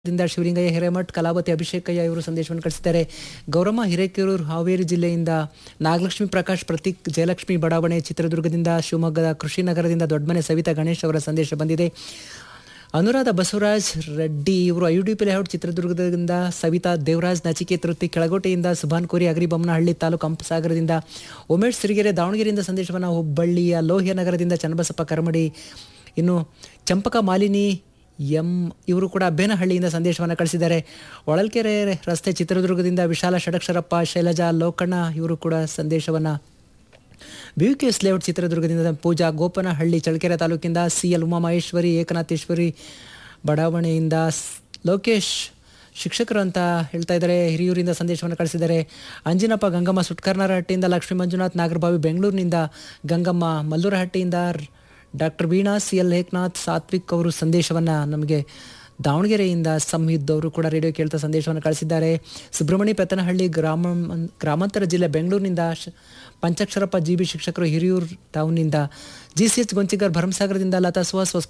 ದಿಂದ ಶಿವಲಿಂಗಯ್ಯ ಹಿರೇಮಠ್ ಕಲಾವತಿ ಅಭಿಷೇಕಯ್ಯ ಇವರು ಸಂದೇಶವನ್ನು ಕಳಿಸಿದ್ದಾರೆ ಗೌರಮ್ಮ ಹಿರೇಕೆರೂರು ಹಾವೇರಿ ಜಿಲ್ಲೆಯಿಂದ ನಾಗಲಕ್ಷ್ಮಿ ಪ್ರಕಾಶ್ ಪ್ರತೀಕ್ ಜಯಲಕ್ಷ್ಮಿ ಬಡಾವಣೆ ಚಿತ್ರದುರ್ಗದಿಂದ ಶಿವಮೊಗ್ಗದ ಕೃಷಿನಗರದಿಂದ ದೊಡ್ಡಮನೆ ಸವಿತಾ ಗಣೇಶ್ ಅವರ ಸಂದೇಶ ಬಂದಿದೆ ಅನುರಾಧ ಬಸವರಾಜ್ ರೆಡ್ಡಿ ಇವರು ಐ ಡಿ ಪಿ ಲೇಔಟ್ ಚಿತ್ರದುರ್ಗದಿಂದ ಸವಿತಾ ದೇವರಾಜ್ ನಚಿಕೇತ್ ವೃತ್ತಿ ಕೆಳಗೋಟೆಯಿಂದ ಸುಭಾನ್ ಕೋರಿ ಅಗ್ರಿಬೊಮ್ಮನಹಳ್ಳಿ ತಾಲೂಕು ಹಂಪಸಾಗರದಿಂದ ಉಮೇಶ್ ಸಿರಿಗೆರೆ ದಾವಣಗೆರೆಯಿಂದ ಸಂದೇಶವನ್ನು ಹುಬ್ಬಳ್ಳಿಯ ಲೋಹಿಯ ನಗರದಿಂದ ಚನ್ನಬಸಪ್ಪ ಕರಮಡಿ ಇನ್ನು ಚಂಪಕ ಮಾಲಿನಿ ಎಂ ಇವರು ಕೂಡ ಬೇನಹಳ್ಳಿಯಿಂದ ಸಂದೇಶವನ್ನು ಕಳಿಸಿದ್ದಾರೆ ಹೊಳಲ್ಕೆರೆ ರಸ್ತೆ ಚಿತ್ರದುರ್ಗದಿಂದ ವಿಶಾಲ ಷಡಕ್ಷರಪ್ಪ ಶೈಲಜಾ ಲೋಕಣ್ಣ ಇವರು ಕೂಡ ಸಂದೇಶವನ್ನು ಬಿ ಕೆ ಎಸ್ ಲೇಔಟ್ ಚಿತ್ರದುರ್ಗದಿಂದ ಪೂಜಾ ಗೋಪನಹಳ್ಳಿ ಚಳ್ಳಕೆರೆ ತಾಲೂಕಿಂದ ಸಿ ಎಲ್ ಉಮಾಮಹೇಶ್ವರಿ ಏಕನಾಥೇಶ್ವರಿ ಬಡಾವಣೆಯಿಂದ ಸ್- ಲೋಕೇಶ್ ಶಿಕ್ಷಕರು ಅಂತ ಹೇಳ್ತಾ ಇದ್ದಾರೆ ಹಿರಿಯೂರಿಂದ ಸಂದೇಶವನ್ನು ಕಳಿಸಿದ್ದಾರೆ ಅಂಜಿನಪ್ಪ ಗಂಗಮ್ಮ ಸುಟ್ಕರ್ನಾರಹಟ್ಟಿಯಿಂದ ಲಕ್ಷ್ಮೀ ಮಂಜುನಾಥ್ ನಾಗರಬಾವಿ ಬೆಂಗಳೂರಿನಿಂದ ಗಂಗಮ್ಮ ಮಲ್ಲೂರಹಟ್ಟಿಯಿಂದ doctor Veena C L Ekanath Satvik ಅವರು ಸಂದೇಶವನ್ನು ನಮಗೆ ದಾವಣಗೆರೆಯಿಂದ ಸಂಹಿದ್ ಅವರು ಕೂಡ ರೇಡಿಯೋ ಕೇಳ್ತಾ ಸಂದೇಶವನ್ನು ಕಳಿಸಿದ್ದಾರೆ ಸುಬ್ರಹ್ಮಣ್ಯ ಪೆತ್ತನಹಳ್ಳಿ ಗ್ರಾಮ ಗ್ರಾಮಾಂತರ ಜಿಲ್ಲೆ ಬೆಂಗಳೂರಿನಿಂದ ಶ- ಪಂಚಾಕ್ಷರಪ್ಪ ಜಿ ಬಿ ಶಿಕ್ಷಕರು ಹಿರಿಯೂರು ಟೌನ್ನಿಂದ ಜಿ ಸಿ ಎಚ್ ಗೊಂಚಿಗರ್ ಭರಮಸಾಗರದಿಂದ ಲತಾ ಸುಹಾಸ್ ಹೊಸಕೋಟೆ